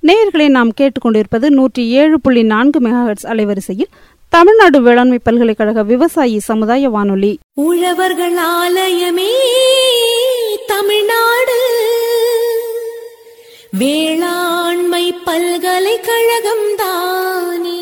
நேயர்களை நாம் கேட்டுக்கொண்டிருப்பது நூற்றி ஏழு புள்ளி நான்கு மெகாஹெட்ஸ் அலைவரிசையில் தமிழ்நாடு வேளாண்மை பல்கலைக்கழக விவசாயி சமுதாய வானொலி உழவர்கள் ஆலயமே தமிழ்நாடு வேளாண்மை பல்கலைக்கழகம் தானே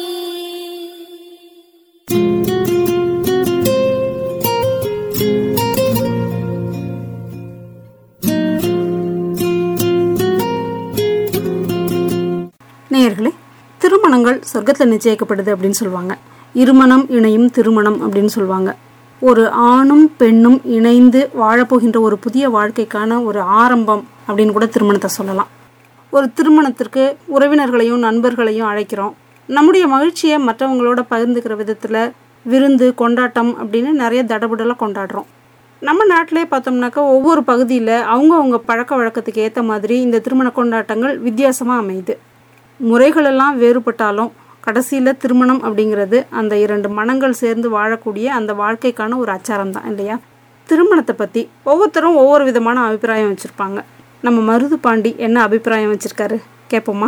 நேயர்களே திருமணங்கள் சொர்க்கத்தில் நிச்சயிக்கப்படுது அப்படின்னு சொல்லுவாங்க இருமணம் இணையும் திருமணம் அப்படின்னு சொல்லுவாங்க ஒரு ஆணும் பெண்ணும் இணைந்து வாழப்போகின்ற ஒரு புதிய வாழ்க்கைக்கான ஒரு ஆரம்பம் அப்படின்னு கூட திருமணத்தை சொல்லலாம் ஒரு திருமணத்திற்கு உறவினர்களையும் நண்பர்களையும் அழைக்கிறோம் நம்முடைய மகிழ்ச்சியை மற்றவங்களோட பகிர்ந்துக்கிற விதத்தில் விருந்து கொண்டாட்டம் அப்படின்னு நிறைய தடபுடலாக கொண்டாடுறோம் நம்ம நாட்டிலே பார்த்தோம்னாக்கா ஒவ்வொரு பகுதியில் அவங்கவுங்க பழக்க வழக்கத்துக்கு ஏற்ற மாதிரி இந்த திருமண கொண்டாட்டங்கள் வித்தியாசமாக அமையுது முறைகளெல்லாம் வேறுபட்டாலும் கடைசியில் திருமணம் அப்படிங்கிறது அந்த இரண்டு மனங்கள் சேர்ந்து வாழக்கூடிய அந்த வாழ்க்கைக்கான ஒரு அச்சாரம் தான் இல்லையா திருமணத்தை பற்றி ஒவ்வொருத்தரும் ஒவ்வொரு விதமான அபிப்பிராயம் வச்சுருப்பாங்க நம்ம மருது பாண்டி என்ன அபிப்பிராயம் வச்சுருக்காரு கேட்போமா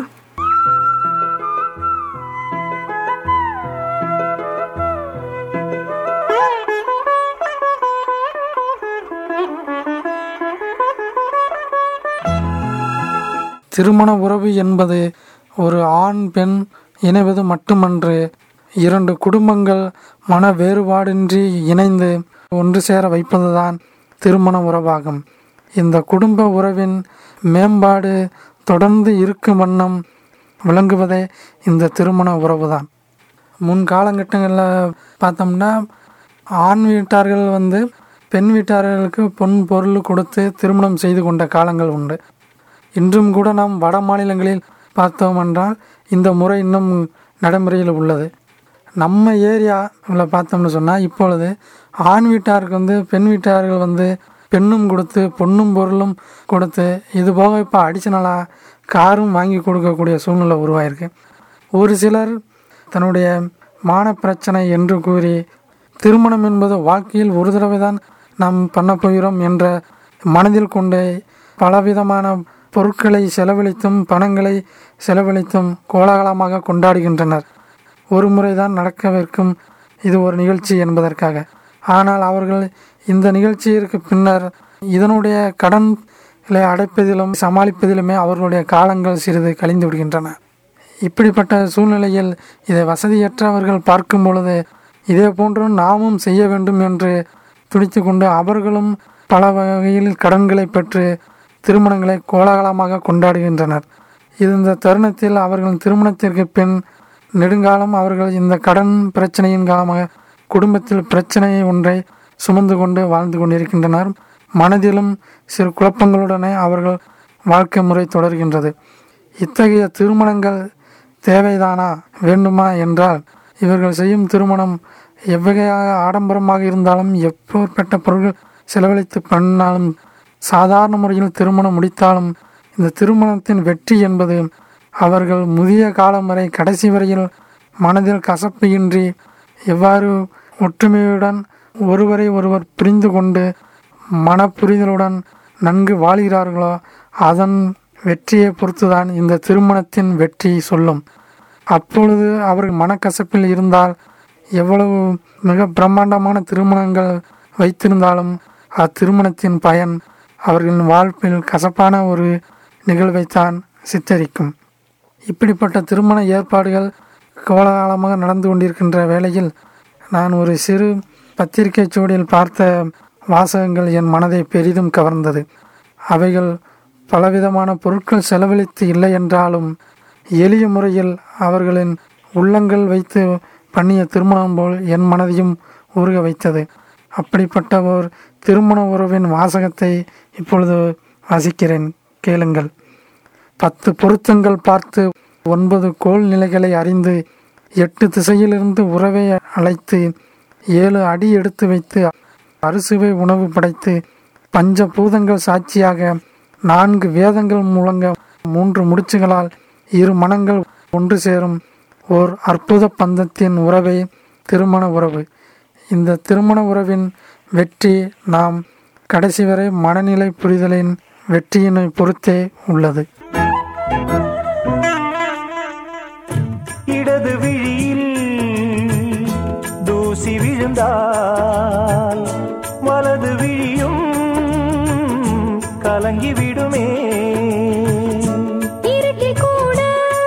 திருமண உறவு என்பது ஒரு ஆண் பெண் இணைவது மட்டுமன்று இரண்டு குடும்பங்கள் மன வேறுபாடின்றி இணைந்து ஒன்று சேர வைப்பதுதான் திருமண உறவாகும் இந்த குடும்ப உறவின் மேம்பாடு தொடர்ந்து இருக்கும் வண்ணம் விளங்குவதே இந்த திருமண உறவுதான் முன் காலகட்டங்களில் பார்த்தோம்னா ஆண் வீட்டார்கள் வந்து பெண் வீட்டார்களுக்கு பொன் பொருள் கொடுத்து திருமணம் செய்து கொண்ட காலங்கள் உண்டு இன்றும் கூட நாம் வட மாநிலங்களில் பார்த்தோம் என்றால் இந்த முறை இன்னும் நடைமுறையில் உள்ளது நம்ம ஏரியாவில் பார்த்தோம்னு சொன்னால் இப்பொழுது ஆண் வீட்டாருக்கு வந்து பெண் வீட்டார்கள் வந்து பெண்ணும் கொடுத்து பொண்ணும் பொருளும் கொடுத்து இது போக இப்போ அடிஷனலாக காரும் வாங்கி கொடுக்கக்கூடிய சூழ்நிலை உருவாயிருக்கு ஒரு சிலர் தன்னுடைய மான பிரச்சனை என்று கூறி திருமணம் என்பது வாழ்க்கையில் ஒரு தடவை தான் நாம் பண்ண போகிறோம் என்ற மனதில் கொண்டு பலவிதமான பொருட்களை செலவழித்தும் பணங்களை செலவழித்தும் கோலாகலமாக கொண்டாடுகின்றனர் ஒரு முறைதான் நடக்கவிருக்கும் இது ஒரு நிகழ்ச்சி என்பதற்காக ஆனால் அவர்கள் இந்த நிகழ்ச்சியிற்கு பின்னர் இதனுடைய கடன்களை அடைப்பதிலும் சமாளிப்பதிலுமே அவர்களுடைய காலங்கள் சிறிது கழிந்து விடுகின்றன இப்படிப்பட்ட சூழ்நிலையில் இதை வசதியற்றவர்கள் பார்க்கும் பொழுது இதே போன்று நாமும் செய்ய வேண்டும் என்று துடித்து கொண்டு அவர்களும் பல வகையில் கடன்களை பெற்று திருமணங்களை கோலாகலமாக கொண்டாடுகின்றனர் இது இந்த தருணத்தில் அவர்கள் திருமணத்திற்கு பின் நெடுங்காலம் அவர்கள் இந்த கடன் பிரச்சனையின் காலமாக குடும்பத்தில் பிரச்சனை ஒன்றை சுமந்து கொண்டு வாழ்ந்து கொண்டிருக்கின்றனர் மனதிலும் சிறு குழப்பங்களுடனே அவர்கள் வாழ்க்கை முறை தொடர்கின்றது இத்தகைய திருமணங்கள் தேவைதானா வேண்டுமா என்றால் இவர்கள் செய்யும் திருமணம் எவ்வகையாக ஆடம்பரமாக இருந்தாலும் எப்பேற்பட்ட பொருட்கள் செலவழித்து பண்ணாலும் சாதாரண முறையில் திருமணம் முடித்தாலும் இந்த திருமணத்தின் வெற்றி என்பது அவர்கள் முதிய காலம் வரை கடைசி வரையில் மனதில் கசப்பு இன்றி எவ்வாறு ஒற்றுமையுடன் ஒருவரை ஒருவர் புரிந்து கொண்டு மனப்புரிதலுடன் நன்கு வாழ்கிறார்களோ அதன் வெற்றியை பொறுத்துதான் இந்த திருமணத்தின் வெற்றி சொல்லும் அப்பொழுது அவர்கள் மனக்கசப்பில் இருந்தால் எவ்வளவு மிக பிரம்மாண்டமான திருமணங்கள் வைத்திருந்தாலும் அத்திருமணத்தின் பயன் அவர்களின் வாழ்வில் கசப்பான ஒரு நிகழ்வைத்தான் சித்தரிக்கும் இப்படிப்பட்ட திருமண ஏற்பாடுகள் கோலாகலமாக நடந்து கொண்டிருக்கின்ற வேளையில் நான் ஒரு சிறு பத்திரிகை சூடியில் பார்த்த வாசகங்கள் என் மனதை பெரிதும் கவர்ந்தது அவைகள் பலவிதமான பொருட்கள் செலவழித்து இல்லை என்றாலும் எளிய முறையில் அவர்களின் உள்ளங்கள் வைத்து பண்ணிய திருமணம் போல் என் மனதையும் உருக வைத்தது அப்படிப்பட்ட ஒரு திருமண உறவின் வாசகத்தை இப்பொழுது வாசிக்கிறேன் கேளுங்கள் பத்து பொருத்தங்கள் பார்த்து ஒன்பது கோல் நிலைகளை அறிந்து எட்டு திசையிலிருந்து உறவை அழைத்து ஏழு அடி எடுத்து வைத்து அறுசுவை உணவு படைத்து பஞ்ச பூதங்கள் சாட்சியாக நான்கு வேதங்கள் முழங்க மூன்று முடிச்சுகளால் இரு மனங்கள் ஒன்று சேரும் ஓர் அற்புத பந்தத்தின் உறவை திருமண உறவு இந்த திருமண உறவின் வெற்றி நாம் கடைசி வரை மனநிலை புரிதலின் வெற்றியினை பொறுத்தே உள்ளது கலங்கி விடுமே இருட்டில் கூட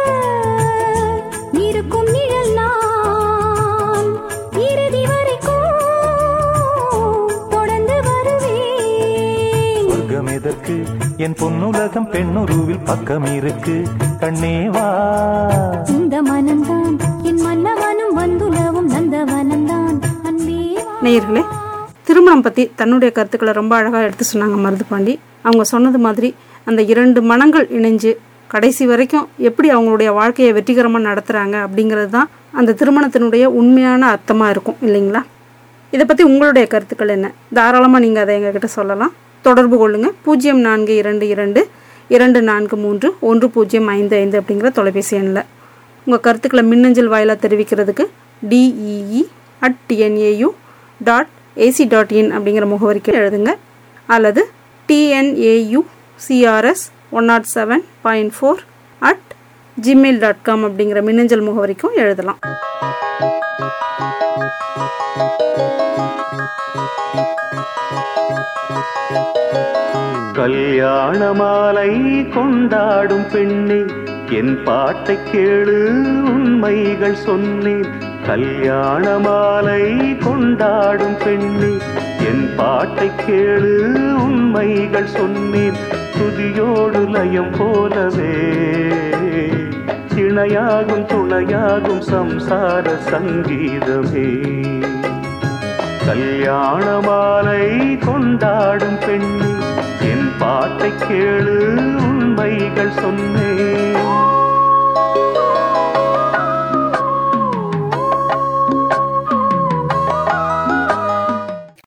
இருக்கும் நிழல் நான் இறுதி வரைக்கும் தொடர்ந்து வருவேன் சொர்க்கம் எதற்கு என் பொன்னுலகம் பெண்ணுருவில் பக்கம் இருக்கு கண்ணேவா இந்த மனம்தான் என் மன்னவனும் வந்துலவும் நந்தவனம்தான் அன்பே வா. நேயர்களே திருமணம் பற்றி தன்னுடைய கருத்துக்களை ரொம்ப அழகாக எடுத்து சொன்னாங்க மருதுபாண்டி அவங்க சொன்னது மாதிரி அந்த இரண்டு மனங்கள் இணைஞ்சு கடைசி வரைக்கும் எப்படி அவங்களுடைய வாழ்க்கையை வெற்றிகரமாக நடத்துகிறாங்க அப்படிங்கிறது தான் அந்த திருமணத்தினுடைய உண்மையான அர்த்தமாக இருக்கும் இல்லைங்களா இதை பற்றி உங்களுடைய கருத்துக்கள் என்ன தாராளமாக நீங்கள் அதை எங்ககிட்ட சொல்லலாம் தொடர்பு கொள்ளுங்கள் பூஜ்ஜியம் நான்கு இரண்டு இரண்டு இரண்டு நான்கு மூன்று ஒன்று பூஜ்ஜியம் ஐந்து ஐந்து அப்படிங்கிற தொலைபேசி எண்ணில் உங்கள் கருத்துக்களை மின்னஞ்சல் வாயிலாக தெரிவிக்கிறதுக்கு D E E at TNAU dot AC dot in அப்படிங்கிற முகவரிக்கு எழுதுங்க அல்லது TNAU CRS one naught seven point four at Gmail dot com அப்படிங்கிற மின்னஞ்சல் முகவரிக்கும் எழுதலாம் கல்யாண மாலை கொண்டாடும் பெண்ணே என் பாட்டை கேளு உண்மைகள் சொன்னேன் கல்யாண மாலை கொண்டாடும் பெண்ணே என் பாட்டை கேளு உண்மைகள் சொன்னேன் துதியோடு லயம் போலவே இணையாகும் துணையாகும் சம்சார சங்கீதமே கல்யாண மாலை கொண்டாடும் பெண்ணு என் பாட்டை கேளு உண்மைகள் சொன்னேன்